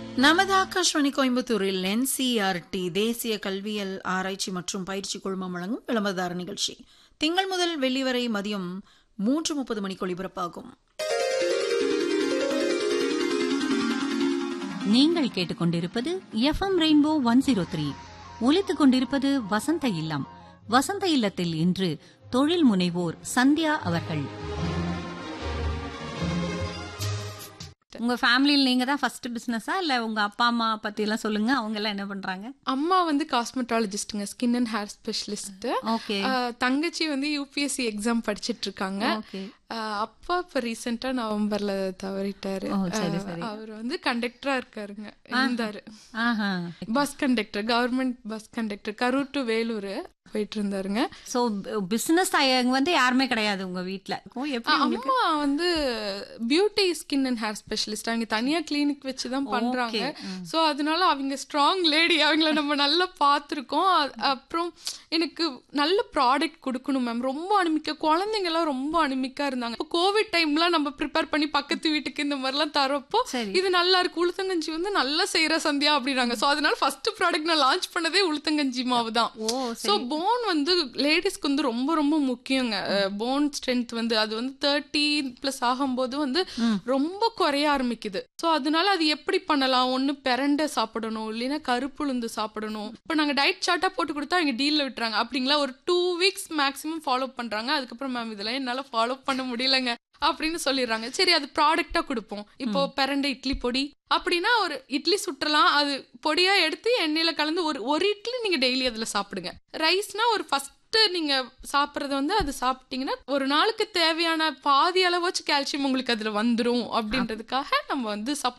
நமது ஆகாஷ்வாணி கோயம்புத்தூரில் என்சிஆர்டி தேசிய கல்வியல் ஆராய்ச்சி மற்றும் பயிற்சி குழுமம் வழங்கும் விளம்பரதார நிகழ்ச்சி திங்கள் முதல் வெள்ளி வரை மதியம் மூன்று முப்பது மணிக்கு ஒளிபரப்பாகும் நீங்கள் கேட்டுக்கொண்டிருப்பது FM rainbow one zero three ஒலித்துக் கொண்டிருப்பது வசந்த இல்லம் வசந்த இல்லத்தில் இன்று தொழில் முனைவோர் சந்தியா அவர்கள் உங்க ஃபேமிலியில் நீங்க தான் ஃபர்ஸ்ட் பிசினஸா இல்ல உங்க அப்பா அம்மா பத்தி எல்லாம் சொல்லுங்க அவங்க எல்லாம் என்ன பண்றாங்க அம்மா வந்து காஸ்மெட்டாலஜிஸ்ட்டுங்க skin and hair specialist okay தங்கச்சி வந்து யூபிஎஸ்சி எக்ஸாம் படிச்சிட்டு இருக்காங்க ஓகே ஆஹ் அப்பா இப்ப ரீசெண்டா நவம்பர்ல தவறிட்டாரு ஓ, சரி, ஆஹ் சரி. அவர் வந்து கண்டக்டரா இருக்காருங்க இருந்தாரு ஆஹா bus conductor government bus conductor Karur to Vellore போயிட்டு இருந்தாருங்க சோ பிசினஸ் வந்து யாருமே கிடையாது உங்க வீட்ல ஓ, எப்படி உங்களுக்கு அம்மா வந்து beauty skin and hair specialist அவங்க தனியா கிளினிக் வச்சு தான் பண்றாங்க சோ அதனால அவங்க ஸ்ட்ராங் லேடி அவங்கள நம்ம நல்லா பார்த்துருக்கோம் அ- அப்புறம் எனக்கு நல்ல ப்ராடக்ட் கொடுக்கணும் மேம் ரொம்ப அனிமிக்க குழந்தைங்க எல்லாம் ரொம்ப அனிமிக்கா இருந்தாங்க இப்போ கோவிட் டைம்லாம் நம்ம ப்ரிப்பேர் பண்ணி பக்கத்து வீட்டுக்கு இந்த மாதிரிலாம் தரப்போ சரி. இது நல்லா இருக்கு உளுத்தங்கஞ்சி வந்து நல்லா செய்யற சந்தியா அப்படின்னாங்க சோ அதனால ஃபர்ஸ்ட் ப்ராடக்ட் நான் லான்ச் பண்ணதே உளுத்தங்கஞ்சி மாவு தான் ஓ ஸோ போன் வந்து லேடிஸ்க்கு வந்து ரொம்ப ரொம்ப முக்கியங்க போன் ஸ்ட்ரென்த் வந்து அது வந்து தேர்ட்டி ப்ளஸ் ஆகும்போது வந்து ரொம்ப குறைய ஆரம்பிக்குது ஸோ அதனால அது எப்படி பண்ணலாம் ஒன்று பிரண்டை சாப்பிடணும் இல்லைன்னா கருப்புளுந்து சாப்பிடணும் இப்போ நாங்கள் டயட் சார்ட்டாக போட்டு கொடுத்தா அவங்க டீலில் விட்டுறாங்க அப்படிங்களா ஒரு டூ வீக்ஸ் மேக்ஸிமம் ஃபாலோ பண்ணுறாங்க அதுக்கப்புறம் மேம் இதெல்லாம் என்னால் ஃபாலோ பண்ண முடியலங்க அப்படின்னு சொல்லிடுறாங்க சரி அது ப்ராடக்டா கொடுப்போம் இப்போ பிரண்டை இட்லி பொடி அப்படின்னா ஒரு இட்லி சுற்றலாம் அது பொடியா எடுத்து எண்ணெயில கலந்து ஒரு ஒரு இட்லி நீங்க டெய்லி அதுல சாப்பிடுங்க ரைஸ்னா ஒரு ஃபர்ஸ்ட் நீங்க சாப்பிட்றது வந்து அது சாப்பிட்டீங்கன்னா ஒரு நாளுக்கு தேவையான பாதி அளவாச்சும் கால்சியம் உங்களுக்கு அதுல வந்துரும் அப்படின்றதுக்காக நம்ம வந்து